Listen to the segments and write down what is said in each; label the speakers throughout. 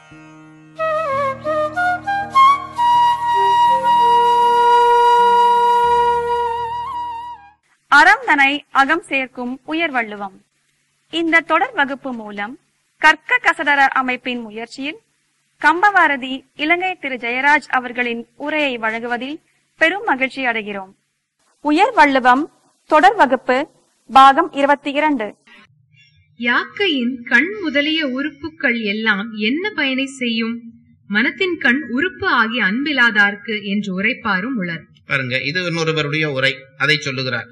Speaker 1: அறம் தனை அகம் சேர்க்கும் உயர் வள்ளுவம் இந்த தொடர் வகுப்பு மூலம் கற்க கசடர அமைப்பின் முயற்சியில் கம்பவாரதி இலங்கை திரு ஜெயராஜ் அவர்களின் உரையை வழங்குவதில் பெரும் மகிழ்ச்சி அடைகிறோம் உயர் வள்ளுவம் தொடர் வகுப்பு பாகம் இருபத்தி இரண்டு
Speaker 2: யாக்கையின் கண் முதலிய உறுப்புக்கள் எல்லாம் என்ன பயனை செய்யும் மனத்தின் கண் உறுப்பு ஆகிய அன்பிலாதார்க்கு என்று உரைப்பாரும் உளர்
Speaker 3: பாருங்க இது இன்னொருவருடைய உரை அதை சொல்லுகிறார்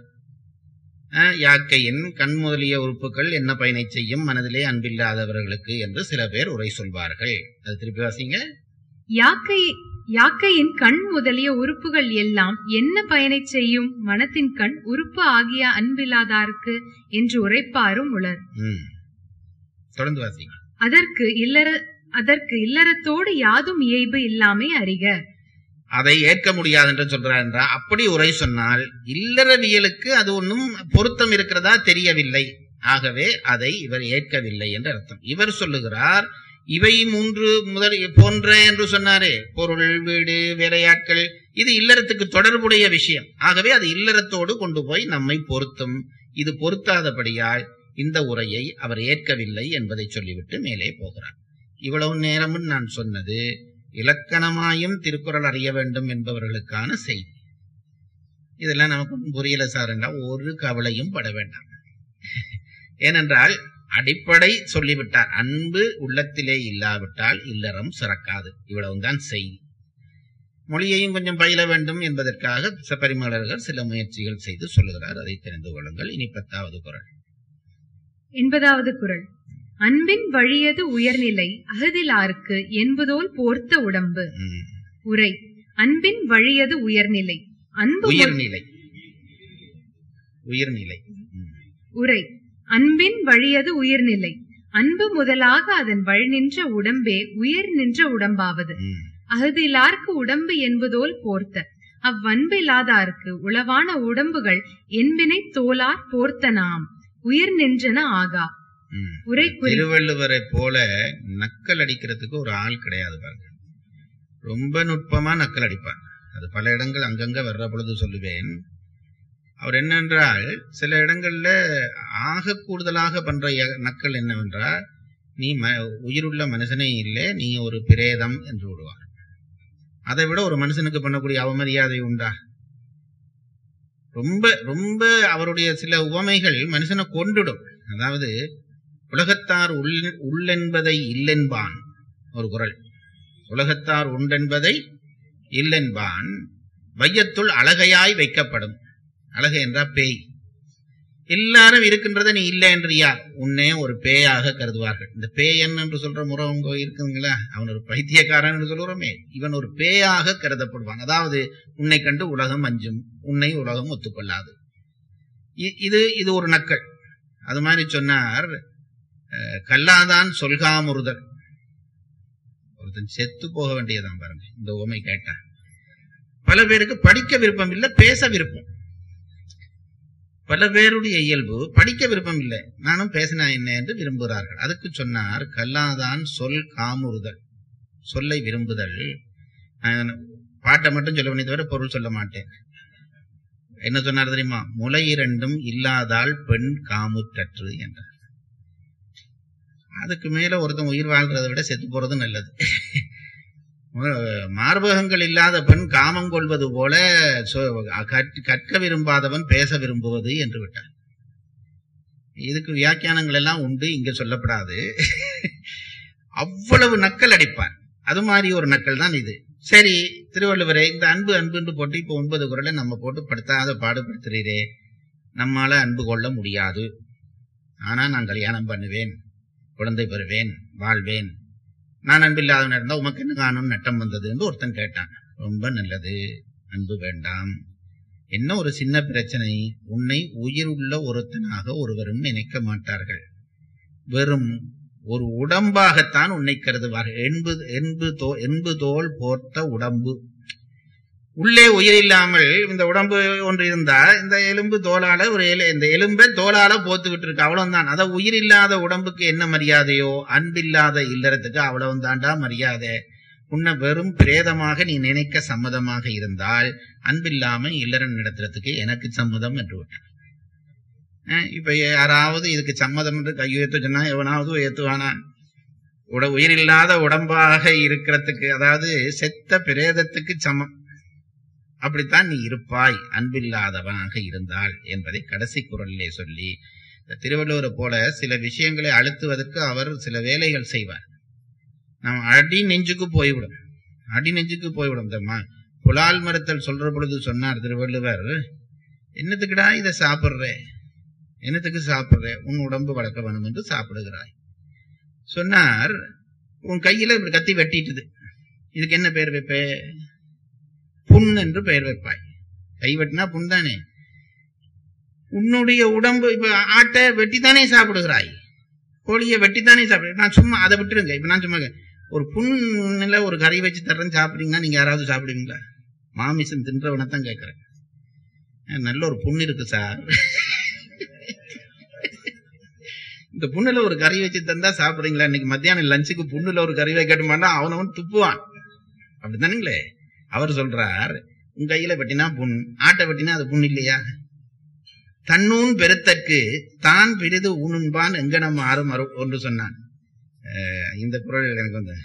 Speaker 3: அஹ், யாக்கையின் கண் முதலிய உறுப்புகள் என்ன பயனை செய்யும் மனதிலே அன்பில்லாதவர்களுக்கு என்று சில பேர் உரை சொல்வார்கள் அது திருப்பி வாசிங்க
Speaker 2: யாக்கை யாக்கையின் கண் முதலிய உறுப்புகள் எல்லாம் என்ன பயனை செய்யும் மனத்தின் கண் உறுப்பு ஆகிய அன்பிலாதார்க்கு என்று உரைப்பாரும் உளர்
Speaker 3: ம். தொடர்ந்து வாசிங்க
Speaker 2: அதற்கு இல்லற அதற்கு இல்லறத்தோடு யாதும் இயைபு இல்லாமை அறிக
Speaker 3: அதை ஏற்க முடியாது என்று சொல்றார் என்றால் அப்படி உரை சொன்னால் இல்லறவியலுக்கு அது ஒன்றும் பொருத்தம் இருக்கிறதா தெரியவில்லை ஆகவே அதை இவர் ஏற்கவில்லை என்று அர்த்தம் இவர் சொல்லுகிறார் இவை மூன்று முதல் போன்ற என்று சொன்னாரே பொருள் வீடு வேலையாட்கள் இது இல்லறத்துக்கு தொடர்புடைய விஷயம் ஆகவே அது இல்லறத்தோடு கொண்டு போய் நம்மை பொருத்தும் இது பொருத்தாதபடியால் இந்த உரையை அவர் ஏற்கவில்லை என்பதை சொல்லிவிட்டு மேலே போகிறார் இவ்வளவு நேரமும் நான் சொன்னது இலக்கணமாயும் திருக்குறள் அறிய வேண்டும் என்பவர்களுக்கான செய்தி இதெல்லாம் நமக்கு ஒண்ணும் புரியல சார் என்றால் ஒரு கவலையும் பட வேண்டாம் ஏனென்றால் அடிப்படை சொல்லிவிட்டார் அன்பு உள்ளத்திலே இல்லாவிட்டால் இல்லறம் சிறக்காது இவ்வளவுதான் செய்தி மொழியையும் கொஞ்சம் பயில வேண்டும் என்பதற்காக சபரிமலர்கள் சில முயற்சிகள் செய்து சொல்லுகிறார் அதை தெரிந்து கொள்ளுங்கள் இனி பத்தாவது குறள்
Speaker 2: என்பதாவது குறள் அன்பின் வழியது உயர்நிலை அகதிலார்க்கு என்பதோல் போர்த்த உடம்பு
Speaker 3: ம்.
Speaker 2: உரை அன்பின் வழியது உயர்நிலை அன்பு மு-
Speaker 3: உயிர்நிலை உயிர்நிலை ம்.
Speaker 2: உரை அன்பின் வழியது உயிர்நிலை அன்பு முதலாக அதன் வழி நின்ற உடம்பே உயர் நின்ற உடம்பாவது
Speaker 3: ம்.
Speaker 2: அகதிலார்க்கு உடம்பு என்பதோல் போர்த்த அவ்வன்பில்லாதார்க்கு உளவான உடம்புகள் என்பினை தோலார் போர்த்த நாம் உயிர் நின்றன ஆகா
Speaker 3: ம்.
Speaker 2: உரை குறி
Speaker 3: திருவள்ளுவரை போல நக்கல் அடிக்கிறதுக்கு ஒரு ஆள் கிடையாது பாருங்க ரொம்ப நுட்பமா நக்கல் அடிப்பார் அது பல இடங்கள் அங்கங்க வர்ற பொழுது சொல்லுவேன் அவர் என்னென்றால் சில இடங்கள்ல ஆக கூடுதலாக பண்ற ய- நக்கல் என்னவென்றால் நீ ம உயிருள்ள மனுஷனே இல்லை நீ ஒரு பிரேதம் என்று விடுவார் அதை விட ஒரு மனுஷனுக்கு பண்ணக்கூடிய அவமரியாதை உண்டா ரொம்ப ரொம்ப அவருடைய சில உவமைகள் மனுஷனை கொண்டுடும் அதாவது உலகத்தார் உள் உள்ளென்பதை இல்லென்பான் ஒரு குறள் உலகத்தார் உண்டென்பதை இல்லென்பான் வையத்துள் அழகையாய் வைக்கப்படும் அழகு என்றா பேய் எல்லாரும் இருக்கின்றத நீ இல்லை என்றியா உன்னே ஒரு பேயாக கருதுவார்கள் இந்த பேயன் என்று சொல்ற முறை உங்க இருக்குங்களா அவன் ஒரு பைத்தியக்காரன் என்று சொல்லுறோமே இவன் ஒரு பேயாக கருதப்படுவான் அதாவது உன்னை கண்டு உலகம் அஞ்சும் உன்னை உலகம் ஒத்துக்கொள்ளாது இ- இது இது ஒரு நக்கல் அது மாதிரி சொன்னார் அஹ், கல்லாதான் சொல்காமுறுதல் ஒருத்தன் செத்து போக வேண்டியதான் பாருங்க இந்த உமை கேட்டா பல பேருக்கு படிக்க விருப்பம் இல்லை பேச விருப்பம் பல பேருடைய இயல்பு படிக்க விருப்பம் இல்லை நானும் பேசினா என்ன என்று விரும்புகிறார்கள் அதுக்கு சொன்னார் கல்லாதான் சொல் காமுறுதல் சொல்லை விரும்புதல் நான் பாட்டை மட்டும் சொல்ல வேண்டிய தவிர பொருள் சொல்ல மாட்டேன் என்ன சொன்னார் தெரியுமா முளை இரண்டும் இல்லாதால் பெண் காமுற்றற்று என்றார் அதுக்கு மேல ஒருத்தன் உயிர் வாழ்றதை விட செத்து போறது நல்லது மார்பகங்கள் இல்லாத பெண் காமம் கொள்வது போல சொ- கற்க- கற்க விரும்பாதவன் பேச விரும்புவது என்று விட்டார் இதுக்கு வியாக்கியானங்கள் எல்லாம் உண்டு இங்க சொல்லப்படாது அவ்வளவு நக்கல் அடிப்பார் அது மாதிரி ஒரு நக்கல் தான் இது சரி திருவள்ளுவரே இந்த அன்பு அன்புன்னு போட்டு இப்ப ஒன்பது குரலை நம்ம போட்டு படுத்தாத பாடுபடுத்துறீரே நம்மால அன்பு கொள்ள முடியாது ஆனா நான் கல்யாணம் பண்ணுவேன் குழந்தை பெறுவேன் வாழ்வேன் நான் அன்பில்லாதவன் இருந்தா உமக்கு என்ன காணும் நட்டம் வந்தது என்று ஒருத்தன் கேட்டான் ரொம்ப நல்லது அன்பு வேண்டாம் என்ன ஒரு சின்ன பிரச்சனை உன்னை உயிர் உள்ள ஒருத்தனாக ஒருவரும் நினைக்க மாட்டார்கள் வெறும் ஒரு உடம்பாகத்தான் உன்னை கருதுவார்கள் என்பு என்பு தோ என்பு தோல் போர்த்த உடம்பு உள்ளே உயிர் இல்லாமல் இந்த உடம்பு ஒன்று இருந்தா இந்த எலும்பு தோலால ஒரு எலு இந்த எலும்பை தோலால போத்து விட்டுருக்கு அவ்வளவுதான் அத உயிர் இல்லாத உடம்புக்கு என்ன மரியாதையோ அன்பில்லாத இல்லறத்துக்கு அவ்வளவு தாண்டா மரியாதை உன்னை வெறும் பிரேதமாக நீ நினைக்க சம்மதமாக இருந்தால் அன்பில்லாம இல்லறன் நடத்துறதுக்கு எனக்கு சம்மதம் என்று விட்டார் அஹ் இப்ப யாராவது இதுக்கு சம்மதம் என்று கையுயர்த்த சொன்னா எவனாவது ஏத்துவானா உட உயிரில்லாத உடம்பாக இருக்கிறதுக்கு அதாவது செத்த பிரேதத்துக்கு சமம் அப்படித்தான் நீ இருப்பாய் அன்பில்லாதவனாக இருந்தால் என்பதை கடைசி குரலிலே சொல்லி இந்த திருவள்ளுவரை போல சில விஷயங்களை அழுத்துவதற்கு அவர் சில வேலைகள் செய்வார் நாம் அடி நெஞ்சுக்கு போய்விடும் அடி நெஞ்சுக்கு போய்விடும் தம்மா புலால் மறுத்தல் சொல்ற பொழுது சொன்னார் திருவள்ளுவர் என்னத்துக்குடா இதை சாப்பிடுற என்னத்துக்கு சாப்பிடுற உன் உடம்பு வளர்க்க வேணும் என்று சாப்பிடுகிறாய் சொன்னார் உன் கையில இப்படி கத்தி வெட்டிட்டுது இதுக்கு என்ன பெயர் வைப்ப புண் என்று பெயர் வைப்பாய் கை வெட்டினா புண் தானே உன்னுடைய உடம்பு இப்ப ஆட்டை வெட்டித்தானே சாப்பிடுகிறாய் கோழியை வெட்டித்தானே சாப்பிடு நான் சும்மா அதை விட்டுருங்க இப்ப நான் சும்மா கே- ஒரு புண்ணுல ஒரு கறி வச்சு தர்றேன்னு சாப்பிடுறீங்கன்னா நீங்க யாராவது சாப்பிடுவீங்களா மாமிசம் தின்றவனை தான் கேட்கறேன் அஹ் நல்ல ஒரு புண்ணு இருக்கு சார் இந்த புண்ணுல ஒரு கறி வச்சு தந்தா சாப்பிடுறீங்களா இன்னைக்கு மத்தியானம் லஞ்சுக்கு புண்ணுல ஒரு கறி வைக்கட்டு மாட்டா அவனவன் துப்புவான் அப்படித்தானுங்களே அவர் சொல்றார் உன் கையில வெட்டினா புண் ஆட்டை வெட்டினா அது புண் இல்லையா தன்னூன் பெருத்தற்கு தான் பிரிது ஊனுண்பான் எங்கனம் ஆறும் அரு ஒன்று சொன்னான் அஹ் இந்த குரல் எனக்கு வந்து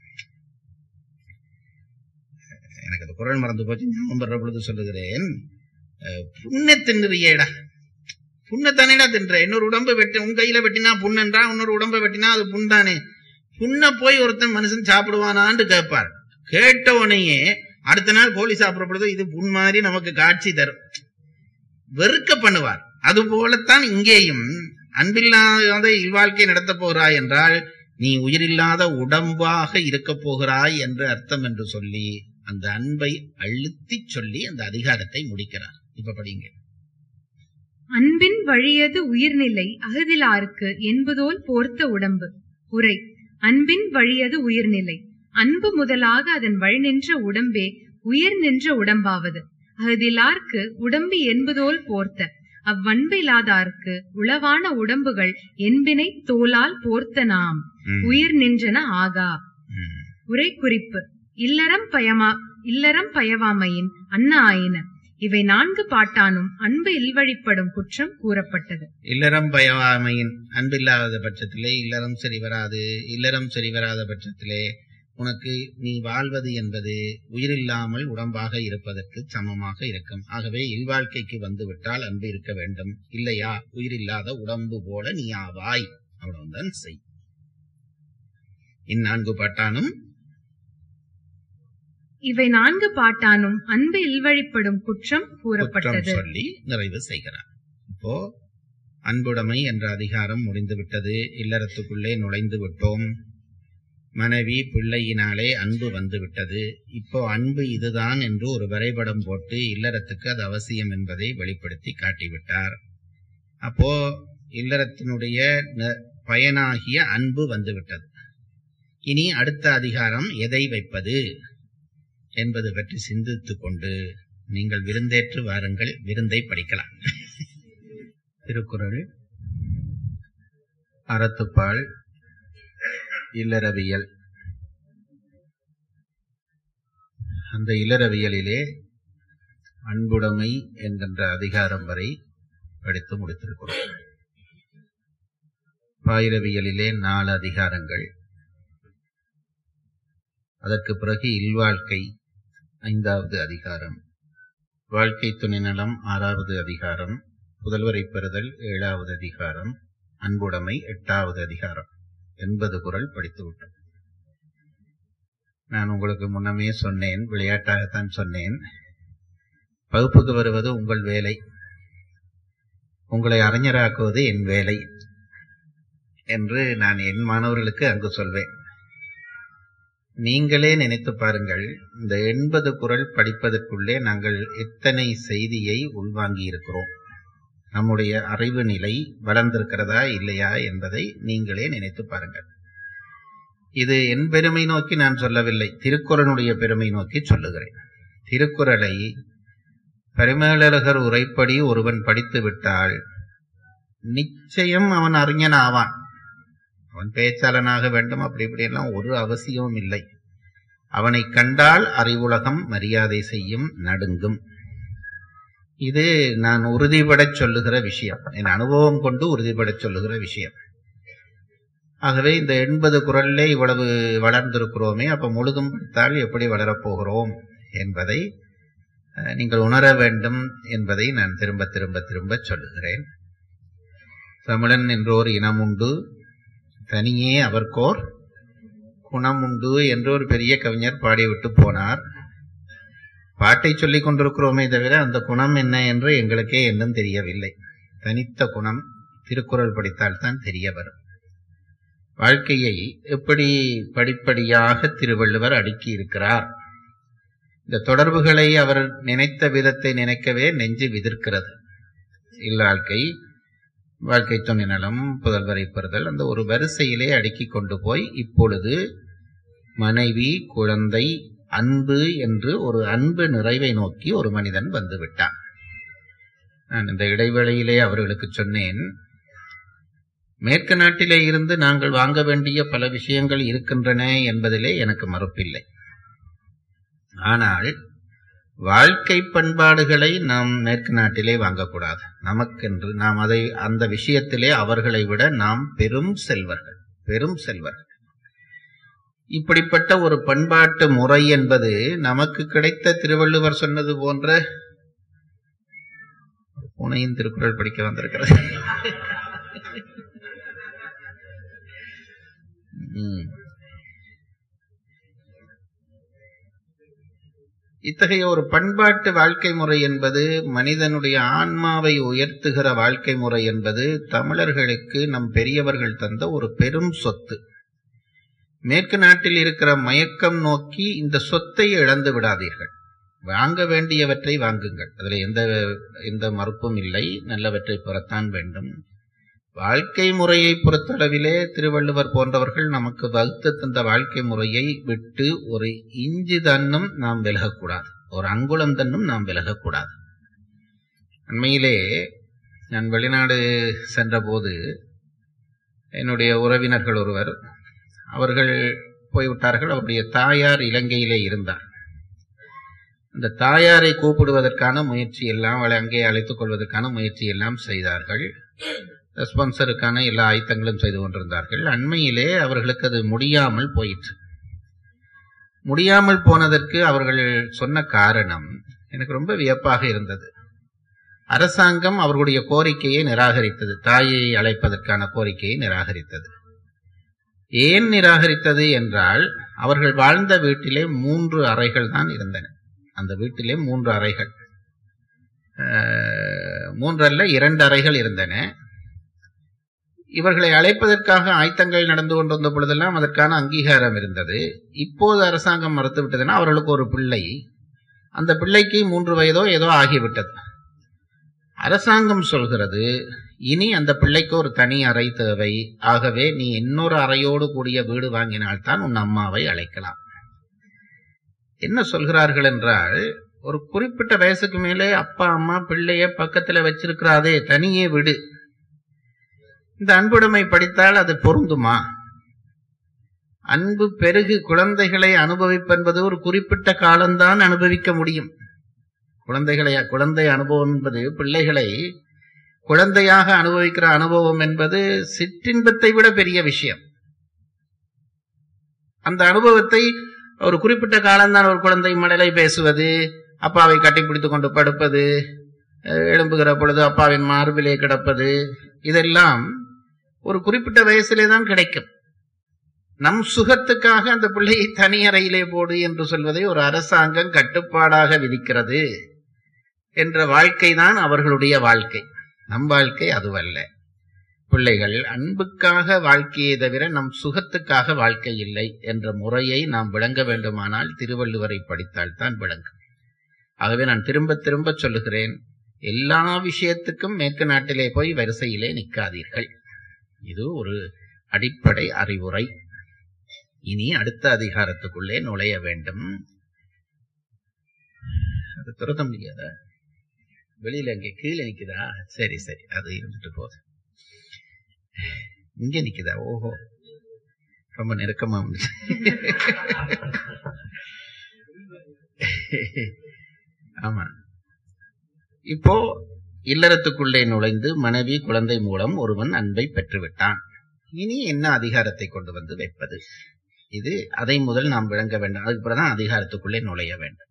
Speaker 3: எனக்கு அந்த குரல் மறந்து போச்சு ஞாபகம் வர்ற பொழுது சொல்லுகிறேன் அஹ் புண்ணை தின்னுறியேடா புண்ணத்தானேடா தின்ற இன்னொரு உடம்பு வெட்டி உன் கையில வெட்டினா புண்ணன்றா இன்னொரு உடம்பை வெட்டினா அது புண் தானே புண்ணை போய் ஒருத்தன் மனுஷன் சாப்பிடுவானான்னு கேட்பார் கேட்ட உடனேயே அடுத்த நாள் கோழி சாப்பிடுற பொழுது இது புண் மாதிரி நமக்கு காட்சி தரும் வெறுக்க பண்ணுவார் அது போலத்தான் இங்கேயும் அன்பில்லாத இல்வாழ்க்கை நடத்த போகிறாய் என்றால் நீ உயிரில்லாத உடம்பாக இருக்க போகிறாய் என்று அர்த்தம் என்று சொல்லி அந்த அன்பை அழுத்தி சொல்லி அந்த அதிகாரத்தை முடிக்கிறார் இப்ப படிங்க
Speaker 2: அன்பின் வழியது உயிர்நிலை அகதிலாருக்கு என்பதோல் போர்த்த உடம்பு உரை அன்பின் வழியது உயிர்நிலை அன்பு முதலாக அதன் வழி நின்ற உடம்பே உயிர் நின்ற உடம்பாவது அகதிலார்க்கு உடம்பு என்பதோல் போர்த்த அவ்வன்பில்லாதார்க்கு உளவான உடம்புகள் என்பினை தோலால் போர்த்த நாம்
Speaker 3: ம்,
Speaker 2: உயிர் நின்றன ஆகா
Speaker 3: ம்.
Speaker 2: உரை குறிப்பு இல்லறம் பயமா இல்லறம் பயவாமையின் அன்ன ஆயின இவை நான்கு பாட்டானும் அன்பு இல்வழிப்படும் குற்றம் கூறப்பட்டது
Speaker 3: இல்லறம் பயவாமையின் அன்பில்லாத பட்சத்திலே இல்லறம் சரி வராது இல்லறம் சரி வராத பட்சத்திலே உனக்கு நீ வாழ்வது என்பது உயிரில்லாமல் உடம்பாக இருப்பதற்கு சமமாக இருக்கும் ஆகவே இல்வாழ்க்கைக்கு வந்துவிட்டால் அன்பு இருக்க வேண்டும் இல்லையா உயிரில்லாத உடம்பு போல நீ ஆவாய் அவ்வளவுதான் செய் இந்நான்கு பாட்டானும்
Speaker 2: இவை நான்கு பாட்டானும் அன்பு இல்வழிப்படும் குற்றம்
Speaker 3: குற்றம்
Speaker 2: கூறப்பட்டது
Speaker 3: சொல்லி நிறைவு செய்கிறார் இப்போ அன்புடைமை என்ற அதிகாரம் முடிந்துவிட்டது இல்லறத்துக்குள்ளே நுழைந்து விட்டோம் மனைவி பிள்ளையினாலே அன்பு வந்து விட்டது இப்போ அன்பு இதுதான் என்று ஒரு வரைபடம் போட்டு இல்லறத்துக்கு அது அவசியம் என்பதை வெளிப்படுத்தி காட்டிவிட்டார் அப்போ இல்லறத்தினுடைய ந- பயனாகிய அன்பு வந்துவிட்டது இனி அடுத்த அதிகாரம் எதை வைப்பது என்பது பற்றி சிந்தித்துக் கொண்டு நீங்கள் விருந்தேற்று வாருங்கள் விருந்தை படிக்கலாம் திருக்குறள் அறத்துப்பால் இல்லறவியல் அந்த இல்லறவியலிலே அன்புடைமை என்கின்ற அதிகாரம் வரை படித்து முடித்திருக்கிறோம் பாயிரவியலிலே நாலு அதிகாரங்கள் அதற்கு பிறகு இல்வாழ்க்கை ஐந்தாவது அதிகாரம் வாழ்க்கை துணை நலம் ஆறாவது அதிகாரம் புதல்வரை பெறுதல் ஏழாவது அதிகாரம் அன்புடைமை எட்டாவது அதிகாரம் எண்பது குரல் படித்து விட்டோம் நான் உங்களுக்கு முன்னமே சொன்னேன் விளையாட்டாகத்தான் சொன்னேன் வகுப்புக்கு வருவது உங்கள் வேலை உங்களை அறிஞராக்குவது என் வேலை என்று நான் என் மாணவர்களுக்கு அங்கு சொல்வேன் நீங்களே நினைத்து பாருங்கள் இந்த எண்பது குரல் படிப்பதற்குள்ளே நாங்கள் எத்தனை செய்தியை உள்வாங்கி இருக்கிறோம் நம்முடைய அறிவு நிலை வளர்ந்திருக்கிறதா இல்லையா என்பதை நீங்களே நினைத்து பாருங்கள் இது என் பெருமை நோக்கி நான் சொல்லவில்லை திருக்குறளுடைய பெருமை நோக்கி சொல்லுகிறேன் திருக்குறளை பரிமேலழகர் உரைப்படி ஒருவன் படித்து விட்டால் நிச்சயம் அவன் அறிஞன் ஆவான் அவன் பேச்சாளனாக வேண்டும் அப்படி இப்படி எல்லாம் ஒரு அவசியமும் இல்லை அவனை கண்டால் அறிவுலகம் மரியாதை செய்யும் நடுங்கும் இது நான் உறுதிபடச் சொல்லுகிற விஷயம் என் அனுபவம் கொண்டு உறுதிபடச் சொல்லுகிற விஷயம் ஆகவே இந்த எண்பது குரல்ல இவ்வளவு வளர்ந்திருக்கிறோமே அப்ப முழுதும் படித்தால் எப்படி வளரப்போகிறோம் என்பதை அஹ், நீங்கள் உணர வேண்டும் என்பதை நான் திரும்ப திரும்ப திரும்ப சொல்லுகிறேன் தமிழன் என்றோர் இனம் உண்டு தனியே அவர்க்கோர் குணம் உண்டு என்று ஒரு பெரிய கவிஞர் பாடிவிட்டு போனார் பாட்டை சொல்லிக் கொண்டிருக்கிறோமே தவிர அந்த குணம் என்ன என்று எங்களுக்கே இன்னும் தெரியவில்லை தனித்த குணம் திருக்குறள் படித்தால்தான் தெரிய வரும் வாழ்க்கையை எப்படி படிப்படியாக திருவள்ளுவர் அடுக்கி இருக்கிறார் இந்த தொடர்புகளை அவர் நினைத்த விதத்தை நினைக்கவே நெஞ்சு விதிர்க்கிறது இல்வாழ்க்கை வாழ்க்கை துணை நலம் புதல்வரை பெறுதல் அந்த ஒரு வரிசையிலே அடுக்கிக் கொண்டு போய் இப்பொழுது மனைவி குழந்தை அன்பு என்று ஒரு அன்பு நிறைவை நோக்கி ஒரு மனிதன் வந்து விட்டான் நான் இந்த இடைவேளையிலே அவர்களுக்கு சொன்னேன் மேற்கு நாட்டிலே இருந்து நாங்கள் வாங்க வேண்டிய பல விஷயங்கள் இருக்கின்றன என்பதிலே எனக்கு மறுப்பில்லை ஆனால் வாழ்க்கை பண்பாடுகளை நாம் மேற்கு நாட்டிலே வாங்கக்கூடாது நமக்கென்று நாம் அதை அந்த விஷயத்திலே அவர்களை விட நாம் பெரும் செல்வர்கள் பெரும் செல்வர்கள் இப்படிப்பட்ட ஒரு பண்பாட்டு முறை என்பது நமக்கு கிடைத்த திருவள்ளுவர் சொன்னது போன்ற பூனையின் திருக்குறள் படிக்க வந்திருக்கிறது ம். இத்தகைய ஒரு பண்பாட்டு வாழ்க்கை முறை என்பது மனிதனுடைய ஆன்மாவை உயர்த்துகிற வாழ்க்கை முறை என்பது தமிழர்களுக்கு நம் பெரியவர்கள் தந்த ஒரு பெரும் சொத்து மேற்கு நாட்டில் இருக்கிற மயக்கம் நோக்கி இந்த சொத்தை இழந்து விடாதீர்கள் வாங்க வேண்டியவற்றை வாங்குங்கள் அதில் எந்த எந்த மறுப்பும் இல்லை நல்லவற்றை பெறத்தான் வேண்டும் வாழ்க்கை முறையை பொறுத்தளவிலே திருவள்ளுவர் போன்றவர்கள் நமக்கு வகுத்து தந்த வாழ்க்கை முறையை விட்டு ஒரு இஞ்சி தன்னும் நாம் விலகக்கூடாது ஒரு அங்குலம் தன்னும் நாம் விலகக்கூடாது உண்மையிலே நான் வெளிநாடு சென்றபோது என்னுடைய உறவினர்கள் ஒருவர் அவர்கள் போய்விட்டார்கள் அவருடைய தாயார் இலங்கையிலே இருந்தார் அந்த தாயாரை கூப்பிடுவதற்கான முயற்சி எல்லாம் அவளை அங்கே அழைத்துக் கொள்வதற்கான முயற்சி எல்லாம் செய்தார்கள் ஸ்பான்சருக்கான எல்லா ஆயத்தங்களும் செய்து கொண்டிருந்தார்கள் அண்மையிலே அவர்களுக்கு அது முடியாமல் போயிற்று முடியாமல் போனதற்கு அவர்கள் சொன்ன காரணம் எனக்கு ரொம்ப வியப்பாக இருந்தது அரசாங்கம் அவர்களுடைய கோரிக்கையை நிராகரித்தது தாயை அழைப்பதற்கான கோரிக்கையை நிராகரித்தது ஏன் நிராகரித்தது என்றால் அவர்கள் வாழ்ந்த வீட்டிலே மூன்று அறைகள் தான் இருந்தன அந்த வீட்டிலே மூன்று அறைகள் அஹ், மூன்றல்ல இரண்டு அறைகள் இருந்தன இவர்களை அழைப்பதற்காக ஆயத்தங்கள் நடந்து கொண்டிருந்த பொழுதெல்லாம் அதற்கான அங்கீகாரம் இருந்தது இப்போது அரசாங்கம் மறுத்து விட்டதுன்னா அவர்களுக்கு ஒரு பிள்ளை அந்த பிள்ளைக்கு மூன்று வயதோ ஏதோ ஆகிவிட்டது அரசாங்கம் சொல்கிறது இனி அந்த பிள்ளைக்கு ஒரு தனி அறை தேவை ஆகவே நீ இன்னொரு அறையோடு கூடிய வீடு வாங்கினால்தான் உன் அம்மாவை அழைக்கலாம் என்ன சொல்கிறார்கள் என்றால் ஒரு குறிப்பிட்ட வயசுக்கு மேலே அப்பா அம்மா பிள்ளைய பக்கத்துல வச்சிருக்கிறாதே தனியே விடு இந்த அன்புடைமை படித்தால் அது பொருந்துமா அன்பு பெருகு குழந்தைகளை அனுபவிப்பென்பது ஒரு குறிப்பிட்ட காலம்தான் அனுபவிக்க முடியும் குழந்தைகளை குழந்தை அனுபவம் என்பது பிள்ளைகளை குழந்தையாக அனுபவிக்கிற அனுபவம் என்பது சிற்றின்பத்தை விட பெரிய விஷயம் அந்த அனுபவத்தை ஒரு குறிப்பிட்ட காலம்தான் ஒரு குழந்தை மடலை பேசுவது அப்பாவை கட்டிப்பிடித்துக் கொண்டு படுப்பது அஹ் எழும்புகிற பொழுது அப்பாவின் மார்பிலே கிடப்பது இதெல்லாம் ஒரு குறிப்பிட்ட வயசிலே தான் கிடைக்கும் நம் சுகத்துக்காக அந்த பிள்ளையை தனி அறையிலே போடு என்று சொல்வதை ஒரு அரசாங்கம் கட்டுப்பாடாக விதிக்கிறது என்ற வாழ்க்கை தான் அவர்களுடைய வாழ்க்கை நம் வாழ்க்கை அதுவல்ல பிள்ளைகள் அன்புக்காக வாழ்க்கையை தவிர நம் சுகத்துக்காக வாழ்க்கை இல்லை என்ற முறையை நாம் விளங்க வேண்டுமானால் திருவள்ளுவரை படித்தால் தான் விளங்கும் ஆகவே நான் திரும்ப திரும்ப சொல்லுகிறேன் எல்லா விஷயத்துக்கும் மேற்கு நாட்டிலே போய் வரிசையிலே நிற்காதீர்கள் இது ஒரு அடிப்படை அறிவுரை இனி அடுத்த அதிகாரத்துக்குள்ளே நுழைய வேண்டும் அது துரத்த முடியாதா வெளியில இங்க கீழே நிக்குதா சரி சரி அது இருந்துட்டு போகுது இங்க நிக்குதா ஓஹோ ரொம்ப நெருக்கமா வந்துச்சு ஆமா இப்போ இல்லறத்துக்குள்ளே நுழைந்து மனைவி குழந்தை மூலம் ஒருவன் அன்பை பெற்றுவிட்டான் இனி என்ன அதிகாரத்தை கொண்டு வந்து வைப்பது இது அதை முதல் நாம் விளங்க வேண்டும் அதுக்கு பிறகுதான் அதிகாரத்துக்குள்ளே நுழைய வேண்டும்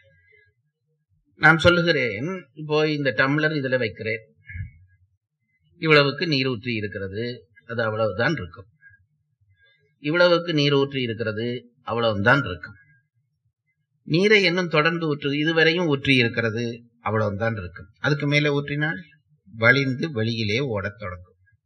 Speaker 3: நான் சொல்லுகிறேன் இப்போ இந்த டம்ளர் இதுல வைக்கிறேன் இவ்வளவுக்கு நீர் ஊற்றி இருக்கிறது அது அவ்வளவுதான் இருக்கும் இவ்வளவுக்கு நீர் ஊற்றி இருக்கிறது அவ்வளவுதான் இருக்கும் நீரை இன்னும் தொடர்ந்து ஊற்று இதுவரையும் ஊற்றி இருக்கிறது அவ்வளவுதான் இருக்கும் அதுக்கு மேல ஊற்றினால் வழிந்து வெளியிலே ஓடத் தொடங்கும்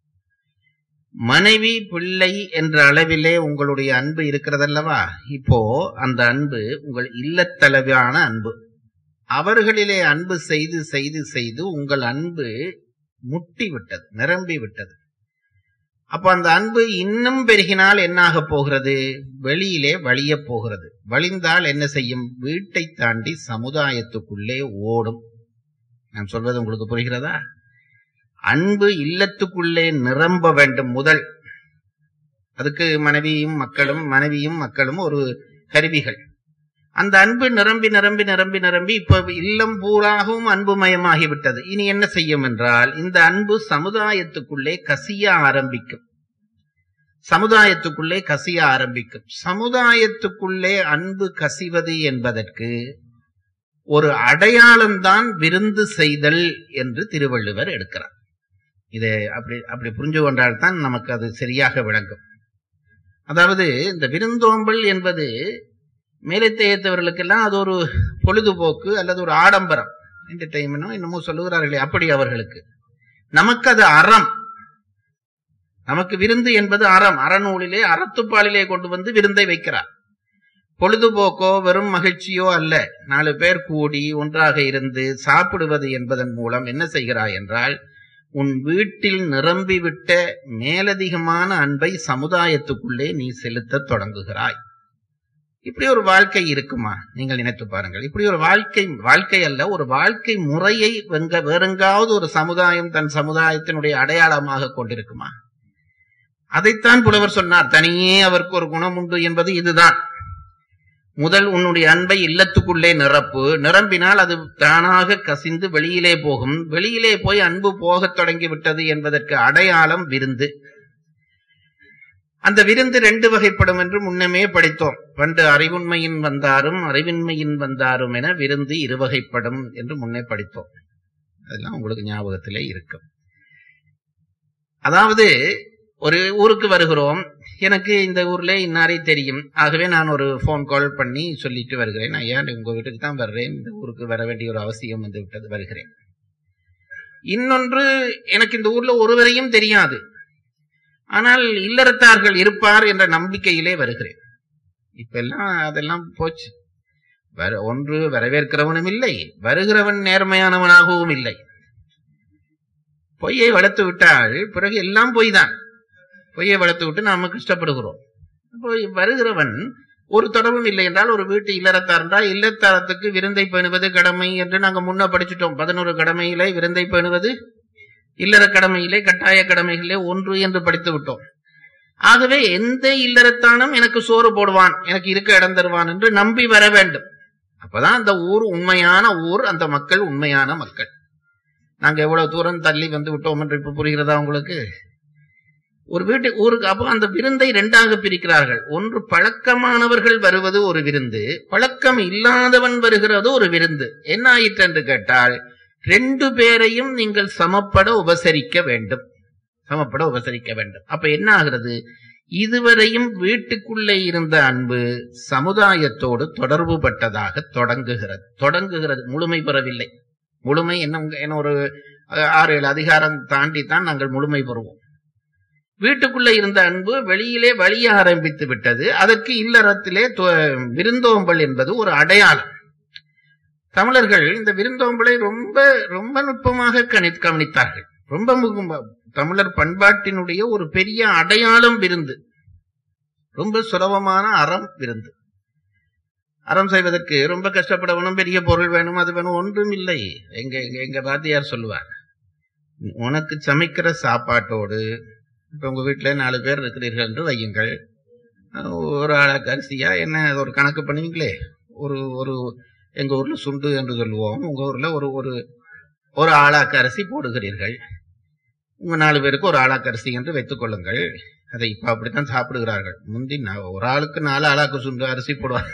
Speaker 3: மனைவி பிள்ளை என்ற அளவிலே உங்களுடைய அன்பு இருக்கிறதல்லவா இப்போ அந்த அன்பு உங்கள் இல்லத்தளவான அன்பு அவர்களிலே அன்பு செய்து செய்து செய்து உங்கள் அன்பு முட்டி விட்டது நிரம்பி விட்டது அப்ப அந்த அன்பு இன்னும் பெருகினால் என்னாக போகிறது வெளியிலே வழிய போகிறது வழிந்தால் என்ன செய்யும் வீட்டை தாண்டி சமுதாயத்துக்குள்ளே ஓடும் நான் சொல்வது உங்களுக்கு புரிகிறதா அன்பு இல்லத்துக்குள்ளே நிரம்ப வேண்டும் முதல் அதுக்கு மனைவியும் மக்களும் மனைவியும் மக்களும் ஒரு கருவிகள் அந்த அன்பு நிரம்பி நிரம்பி நிரம்பி நிரம்பி இப்ப இல்லம் பூராகவும் அன்புமயமாகிவிட்டது இனி என்ன செய்யும் என்றால் இந்த அன்பு சமுதாயத்துக்குள்ளே கசிய ஆரம்பிக்கும் சமுதாயத்துக்குள்ளே கசிய ஆரம்பிக்கும் சமுதாயத்துக்குள்ளே அன்பு கசிவது என்பதற்கு ஒரு அடையாளம்தான் விருந்து செய்தல் என்று திருவள்ளுவர் எடுக்கிறார் இதை அப்படி அப்படி புரிஞ்சு கொண்டால் தான் நமக்கு அது சரியாக விளங்கும் அதாவது இந்த விருந்தோம்பல் என்பது மேலத்தையத்தவர்களுக்கெல்லாம் அது ஒரு பொழுதுபோக்கு அல்லது ஒரு ஆடம்பரம் என்டர்டைன்மெண்டோ என்னமோ சொல்லுகிறார்களே அப்படி அவர்களுக்கு நமக்கு அது அறம் நமக்கு விருந்து என்பது அறம் அறநூலிலே அறத்துப்பாலிலே கொண்டு வந்து விருந்தை வைக்கிறார் பொழுதுபோக்கோ வெறும் மகிழ்ச்சியோ அல்ல நாலு பேர் கூடி ஒன்றாக இருந்து சாப்பிடுவது என்பதன் மூலம் என்ன செய்கிறாய் என்றால் உன் வீட்டில் நிரம்பிவிட்ட மேலதிகமான அன்பை சமுதாயத்துக்குள்ளே நீ செலுத்த தொடங்குகிறாய் இப்படி ஒரு வாழ்க்கை இருக்குமா நீங்கள் நினைத்து பாருங்கள் இப்படி ஒரு வாழ்க்கை வாழ்க்கை அல்ல ஒரு வாழ்க்கை முறையை வெங்க வேறெங்காவது ஒரு சமுதாயம் தன் சமுதாயத்தினுடைய அடையாளமாக கொண்டிருக்குமா அதைத்தான் புலவர் சொன்னார் தனியே அவருக்கு ஒரு குணம் உண்டு என்பது இதுதான் முதல் உன்னுடைய அன்பை இல்லத்துக்குள்ளே நிரப்பு நிரம்பினால் அது தானாக கசிந்து வெளியிலே போகும் வெளியிலே போய் அன்பு போகத் தொடங்கி விட்டது என்பதற்கு அடையாளம் விருந்து அந்த விருந்து ரெண்டு வகைப்படும் என்று முன்னமே படித்தோம் பண்டு அறிவுண்மையின் வந்தாரும் அறிவின்மையின் வந்தாரும் என விருந்து இருவகைப்படும் என்று முன்னே படித்தோம் அதெல்லாம் உங்களுக்கு ஞாபகத்திலே இருக்கும் அதாவது ஒரு ஊருக்கு வருகிறோம் எனக்கு இந்த ஊர்ல இன்னாரை தெரியும் ஆகவே நான் ஒரு ஃபோன் கால் பண்ணி சொல்லிட்டு வருகிறேன் ஐயா உங்க வீட்டுக்கு தான் வர்றேன் இந்த ஊருக்கு வர வேண்டிய ஒரு அவசியம் வந்து விட்டது வருகிறேன் இன்னொன்று எனக்கு இந்த ஊர்ல ஒருவரையும் தெரியாது ஆனால் இல்லறத்தார்கள் இருப்பார் என்ற நம்பிக்கையிலே வருகிறேன் இப்ப எல்லாம் அதெல்லாம் போச்சு வர ஒன்று வரவேற்கிறவனும் இல்லை வருகிறவன் நேர்மையானவனாகவும் இல்லை பொய்யை வளர்த்து விட்டால் பிறகு எல்லாம் பொய் தான் பொய்யை வளர்த்து விட்டு நாம கஷ்டப்படுகிறோம் அப்போ வருகிறவன் ஒரு தொடர்பும் இல்லை என்றால் ஒரு வீட்டு இல்லறத்தார் என்றால் இல்லத்தாரத்துக்கு விருந்தை பேணுவது கடமை என்று நாங்க முன்ன படிச்சுட்டோம் பதினோரு கடமையிலே விருந்தை பேணுவது இல்லற கடமையிலே கட்டாய கடமைகளிலே ஒன்று என்று படித்து விட்டோம் ஆகவே எந்த இல்லறத்தானும் எனக்கு சோறு போடுவான் எனக்கு இருக்க இடம் தருவான் என்று நம்பி வர வேண்டும் அப்பதான் அந்த ஊர் உண்மையான ஊர் அந்த மக்கள் உண்மையான மக்கள் நாங்க எவ்வளவு தூரம் தள்ளி வந்து விட்டோம் என்று இப்ப புரிகிறதா உங்களுக்கு ஒரு வீட்டு ஊருக்கு அப்போ அந்த விருந்தை ரெண்டாக பிரிக்கிறார்கள் ஒன்று பழக்கமானவர்கள் வருவது ஒரு விருந்து பழக்கம் இல்லாதவன் வருகிறது ஒரு விருந்து என்ன ஆயிற்று என்று கேட்டால் ரெண்டு பேரையும் நீங்கள் சமப்பட உபசரிக்க வேண்டும் சமப்பட உபசரிக்க வேண்டும் அப்ப என்ன ஆகிறது இதுவரையும் வீட்டுக்குள்ளே இருந்த அன்பு சமுதாயத்தோடு தொடர்பு பட்டதாக தொடங்குகிறது தொடங்குகிறது முழுமை பெறவில்லை முழுமை என்ன என்ன ஒரு ஆறு ஏழு அதிகாரம் தாண்டி தான் நாங்கள் முழுமை பெறுவோம் வீட்டுக்குள்ள இருந்த அன்பு வெளியிலே வழிய ஆரம்பித்து விட்டது அதற்கு இல்லறத்திலே விருந்தோம்பல் என்பது ஒரு அடையாளம் தமிழர்கள் இந்த விருந்தோம்பலை ரொம்ப ரொம்ப நுட்பமாக கணி கவனித்தார்கள் ரொம்ப தமிழர் பண்பாட்டினுடைய ஒரு பெரிய அடையாளம் விருந்து ரொம்ப சுலபமான அறம் விருந்து அறம் செய்வதற்கு ரொம்ப கஷ்டப்பட வேணும் பெரிய பொருள் வேணும் அது வேணும் ஒன்றும் இல்லை எங்க எங்க எங்க வாத்தியார் சொல்லுவார் உனக்கு சமைக்கிற சாப்பாட்டோடு இப்ப உங்க வீட்டுல நாலு பேர் இருக்கிறீர்கள் என்று வையுங்கள் அஹ் ஒரு ஆளாக்கு அரிசியா என்ன அது ஒரு கணக்கு பண்ணுவீங்களே ஒரு ஒரு எங்க ஊர்ல சுண்டு என்று சொல்லுவோம் உங்க ஊர்ல ஒரு ஒரு ஒரு ஆளாக்கு அரிசி போடுகிறீர்கள் உங்க நாலு பேருக்கு ஒரு ஆளாக்கு அரிசி என்று வைத்துக் கொள்ளுங்கள் அதை இப்ப அப்படித்தான் சாப்பிடுகிறார்கள் முந்தி நா- ஒரு ஆளுக்கு நாலு ஆளாக்கு சுண்டு அரிசி போடுவார்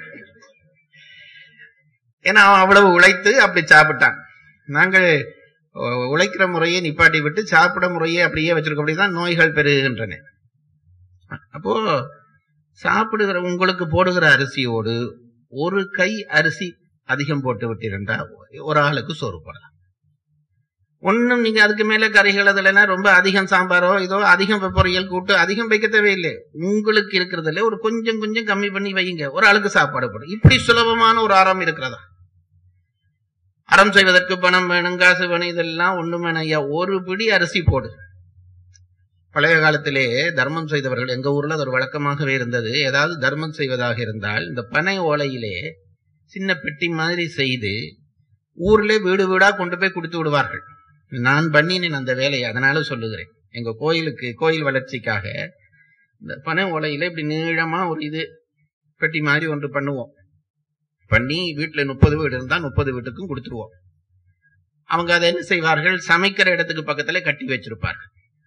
Speaker 3: ஏன்னா அவன் அவ்வளவு உழைத்து அப்படி சாப்பிட்டான் நாங்கள் உ- உழைக்கிற முறையை நிப்பாட்டி விட்டு சாப்பிட முறையை அப்படியே வச்சிருக்க அப்படிதான் நோய்கள் பெருகின்றன அப்போ சாப்பிடுகிற உங்களுக்கு போடுகிற அரிசியோடு ஒரு கை அரிசி அதிகம் போட்டு விட்டிருந்தா ஒரு ஆளுக்கு சோறு போடலாம் ஒண்ணும் நீங்க அதுக்கு மேல கறிகள் அதுல எல்லாம் ரொம்ப அதிகம் சாம்பாரோ இதோ அதிகம் பொரியல் கூட்டு அதிகம் வைக்க தேவையில்லை உங்களுக்கு இருக்கிறதுல ஒரு கொஞ்சம் கொஞ்சம் கம்மி பண்ணி வையுங்க ஒரு ஆளுக்கு சாப்பாடு போடும் இப்படி சுலபமான ஒரு அறம் இருக்கிறதா அறம் செய்வதற்கு பணம் வேணும் காசு வேணும் இதெல்லாம் ஒண்ணும் வேணும் ஐயா ஒரு பிடி அரிசி போடு பழைய காலத்திலே தர்மம் செய்தவர்கள் எங்க ஊர்ல அது ஒரு வழக்கமாகவே இருந்தது ஏதாவது தர்மம் செய்வதாக இருந்தால் இந்த பனை ஓலையிலே சின்ன பெட்டி மாதிரி செய்து ஊர்ல வீடு வீடா கொண்டு போய் கொடுத்து விடுவார்கள் நான் பண்ணினேன் அந்த வேலையை அதனால சொல்லுகிறேன் எங்க கோயிலுக்கு கோயில் வளர்ச்சிக்காக இந்த பனை ஓலையில இப்படி நீளமா ஒரு இது பெட்டி மாதிரி ஒன்று பண்ணுவோம் பண்ணி வீட்டுல முப்பது வீடு இருந்தா முப்பது வீட்டுக்கும் கொடுத்துருவோம் அவங்க அதை என்ன செய்வார்கள் சமைக்கிற இடத்துக்கு பக்கத்துல கட்டி வச்சிருப்பார்கள்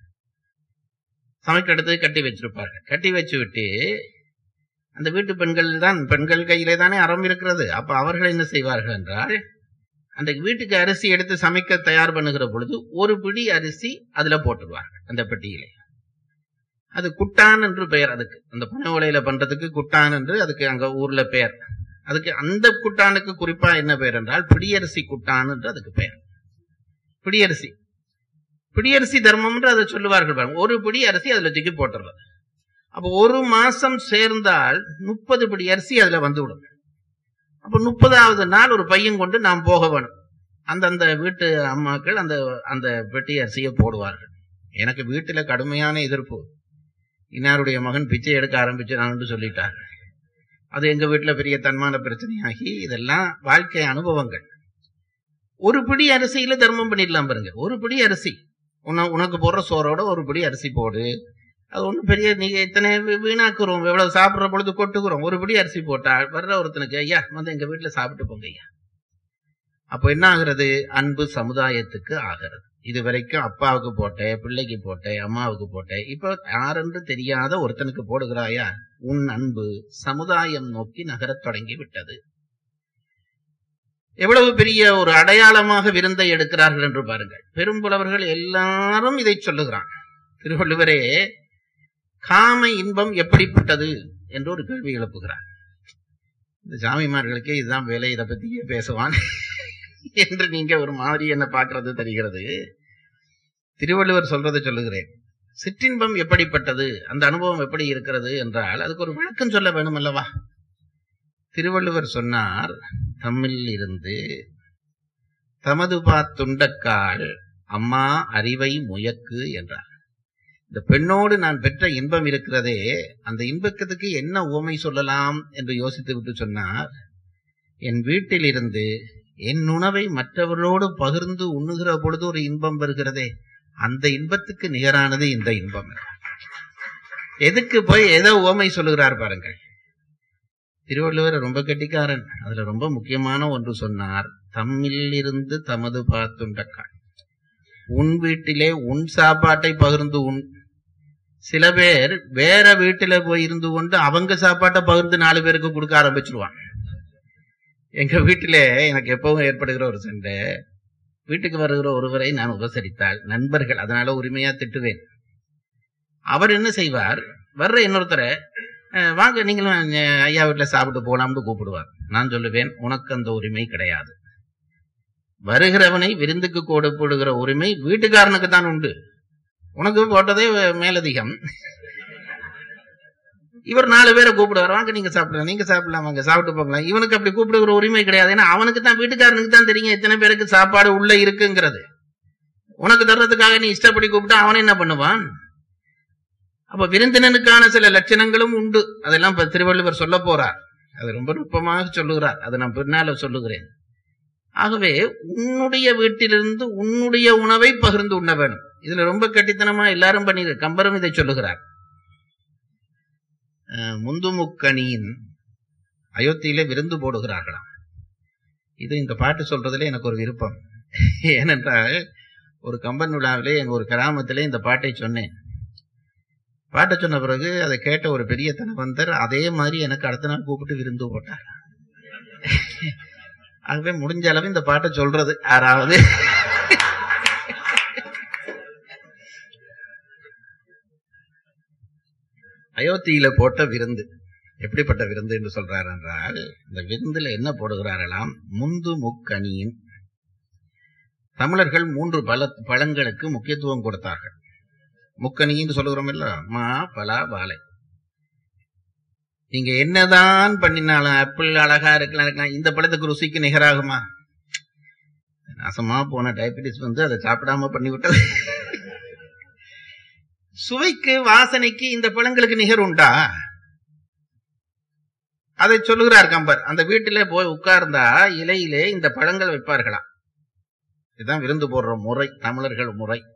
Speaker 3: சமைக்கிற இடத்துக்கு கட்டி வச்சிருப்பார்கள் கட்டி வச்சு விட்டு அந்த வீட்டு பெண்கள் தான் பெண்கள் கையிலே தானே அறம் இருக்கிறது அப்ப அவர்கள் என்ன செய்வார்கள் என்றால் அந்த வீட்டுக்கு அரிசி எடுத்து சமைக்க தயார் பண்ணுகிற பொழுது ஒரு பிடி அரிசி அதுல போட்டுருவார்கள் அந்த பெட்டியிலே அது குட்டான் என்று பெயர் அதுக்கு அந்த பனை ஓலையில பண்றதுக்கு குட்டான் என்று அதுக்கு அங்க ஊர்ல பெயர் அதுக்கு அந்த குட்டானுக்கு குறிப்பா என்ன பெயர் என்றால் பிடியரிசி குட்டான் என்று அதுக்கு பெயர் பிடியரிசி பிடியரிசி தர்மம் என்று அதை சொல்லுவார்கள் பாருங்க. ஒரு பிடி அரிசி அதுல தூக்கி போட்டுறது அப்ப ஒரு மாசம் சேர்ந்தால் முப்பது பிடி அரிசி அதுல வந்துவிடும் அப்ப முப்பதாவது நாள் ஒரு பையன் கொண்டு நாம் போக வேணும் அந்தந்த வீட்டு அம்மாக்கள் அந்த அந்த பெட்டி அரிசியை போடுவார்கள் எனக்கு வீட்டுல கடுமையான எதிர்ப்பு இன்னாருடைய மகன் பிச்சை எடுக்க ஆரம்பிச்சான்னு சொல்லிட்டார் அது எங்க வீட்டுல பெரிய தன்மான பிரச்சனையாகி இதெல்லாம் வாழ்க்கை அனுபவங்கள் ஒரு பிடி அரிசியில தர்மம் பண்ணிடலாம் பாருங்க ஒரு பிடி அரிசி உன உனக்கு போடுற சோறோட ஒரு பிடி அரிசி போடு அது ஒண்ணும் பெரிய நீங்க இத்தனை வீ- வீணாக்குறோம் எவ்வளவு சாப்பிடுற பொழுது கொட்டுக்கிறோம் ஒரு பிடி அரிசி போட்டா வர்ற ஒருத்தனுக்கு ஐயா வந்து எங்க வீட்டுல சாப்பிட்டு போங்க ஐயா அப்போ என்ன ஆகுறது அன்பு சமுதாயத்துக்கு ஆகிறது இது வரைக்கும் அப்பாவுக்கு போட்டேன் பிள்ளைக்கு போட்டேன் அம்மாவுக்கு போட்டேன் இப்ப யாரென்று தெரியாத ஒருத்தனுக்கு போடுகிறாயா உன் அன்பு சமுதாயம் நோக்கி நகரத் தொடங்கி விட்டது எவ்வளவு பெரிய ஒரு அடையாளமாக விருந்தை எடுக்கிறார்கள் என்று பாருங்கள் பெரும்புலவர்கள் எல்லாரும் இதை சொல்லுகிறான் திருவள்ளுவரே காம இன்பம் எப்படிப்பட்டது என்று ஒரு கேள்வி எழுப்புகிறார் இந்த சாமிமார்களுக்கே இதுதான் வேலை இதை பத்தியே பேசுவான் என்று நீங்க ஒரு மாதிரி என்ன பார்க்கிறது தெரிகிறது திருவள்ளுவர் சொல்றதை சொல்லுகிறேன் சிற்றின்பம் எப்படிப்பட்டது அந்த அனுபவம் எப்படி இருக்கிறது என்றால் அதுக்கு ஒரு விளக்கம் சொல்ல வேணும் அல்லவா திருவள்ளுவர் சொன்னார் தம்மில் இருந்து தமது பாத்துண்டக்கால் அம்மா அறிவை முயக்கு என்றார் இந்த பெண்ணோடு நான் பெற்ற இன்பம் இருக்கிறதே அந்த இன்பக்கத்துக்கு என்ன உவமை சொல்லலாம் என்று யோசித்து விட்டு சொன்னார் என் வீட்டில் இருந்து என் உணவை மற்றவர்களோடு பகிர்ந்து உண்ணுகிற பொழுது ஒரு இன்பம் வருகிறதே அந்த இன்பத்துக்கு நிகரானது இந்த இன்பம் எதுக்கு போய் எதை உவமை சொல்லுகிறார் பாருங்கள் திருவள்ளுவர் ரொம்ப கெட்டிக்காரன் அதுல ரொம்ப முக்கியமான ஒன்று சொன்னார் தம்மில் இருந்து தமது பார்த்துண்டக்காள் உன் வீட்டிலே உன் சாப்பாட்டை பகிர்ந்து உன் சில பேர் வேற வீட்டுல போய் இருந்து கொண்டு அவங்க சாப்பாட்டை பகிர்ந்து நாலு பேருக்கு கொடுக்க ஆரம்பிச்சிருவான் எங்க வீட்டிலே எனக்கு எப்பவும் ஏற்படுகிற ஒரு சண்டை வீட்டுக்கு வருகிற ஒருவரை நான் உபசரித்தால் நண்பர்கள் அதனால உரிமையா திட்டுவேன் அவர் என்ன செய்வார் வர்ற இன்னொருத்தரை "அஹ், வாங்க நீங்களும் அஹ், ஐயா வீட்டுல சாப்பிட்டு போலாம்னு கூப்பிடுவார் நான் சொல்லுவேன் உனக்கு அந்த உரிமை கிடையாது வருகிறவனை விருந்துக்கு கொடுப்படுகிற உரிமை வீட்டுக்காரனுக்கு தான் உண்டு உனக்கு போட்டதே மேலதிகம் இவர் நாலு பேரை கூப்பிடுவார் வாங்க நீங்க சாப்பிடலாம் நீங்க சாப்பிடலாம் வாங்க சாப்பிட்டு போகலாம் இவனுக்கு அப்படி கூப்பிடுகிற உரிமை கிடையாது ஏன்னா அவனுக்கு தான் வீட்டுக்காரனுக்கு தான் தெரியும் எத்தனை பேருக்கு சாப்பாடு உள்ள இருக்குங்கிறது உனக்கு தர்றதுக்காக நீ இஷ்டப்படி கூப்பிட்டா அவன் என்ன பண்ணுவான் அப்ப விருந்தினனுக்கான சில லட்சணங்களும் உண்டு அதெல்லாம் இப்ப திருவள்ளுவர் சொல்ல போறார் அது ரொம்ப நுட்பமாக சொல்லுகிறார் அதை நான் பின்னால சொல்லுகிறேன் ஆகவே உன்னுடைய வீட்டிலிருந்து உன்னுடைய உணவை பகிர்ந்து உண்ண வேணும் இதுல ரொம்ப கட்டித்தனமா எல்லாரும் பண்ணி கம்பரும் இதை சொல்லுகிறார் அஹ், முந்துமுக்கணியின் அயோத்தியில விருந்து போடுகிறார்களாம் இது இந்த பாட்டு சொல்றதுல எனக்கு ஒரு விருப்பம் ஏனென்றால் ஒரு கம்பன் விழாவிலே எங்க ஒரு கிராமத்திலே இந்த பாட்டை சொன்னேன் பாட்டை சொன்ன பிறகு அதை கேட்ட ஒரு பெரிய தனவந்தர் அதே மாதிரி எனக்கு அடுத்த நாள் கூப்பிட்டு விருந்து போட்டார் ஆகவே முடிஞ்ச அளவு இந்த பாட்டை சொல்றது யாராவது அயோத்தியில போட்ட விருந்து எப்படிப்பட்ட விருந்து என்று சொல்றார் என்றால் இந்த விருந்துல என்ன போடுகிறார்களாம் முந்து முக்கணியின் தமிழர்கள் மூன்று பல பழங்களுக்கு முக்கியத்துவம் கொடுத்தார்கள் முக்கணின்னு சொல்லுகிறோம் இல்ல மா பலா வாழை நீங்க என்னதான் பண்ணினாலும் ஆப்பிள் அழகா இருக்கலாம் இருக்கலாம் இந்த பழத்துக்கு ருசிக்கு நிகராகுமா நாசமா போன டயபிட்டிஸ் வந்து அதை சாப்பிடாம பண்ணி விட்டது சுவைக்கு வாசனைக்கு இந்த பழங்களுக்கு நிகர் உண்டா அதை சொல்லுகிறார் கம்பர் அந்த வீட்டிலே போய் உட்கார்ந்தா இலையிலே இந்த பழங்கள் வைப்பார்களாம் இதுதான் விருந்து போடுற முறை தமிழர்கள் முறை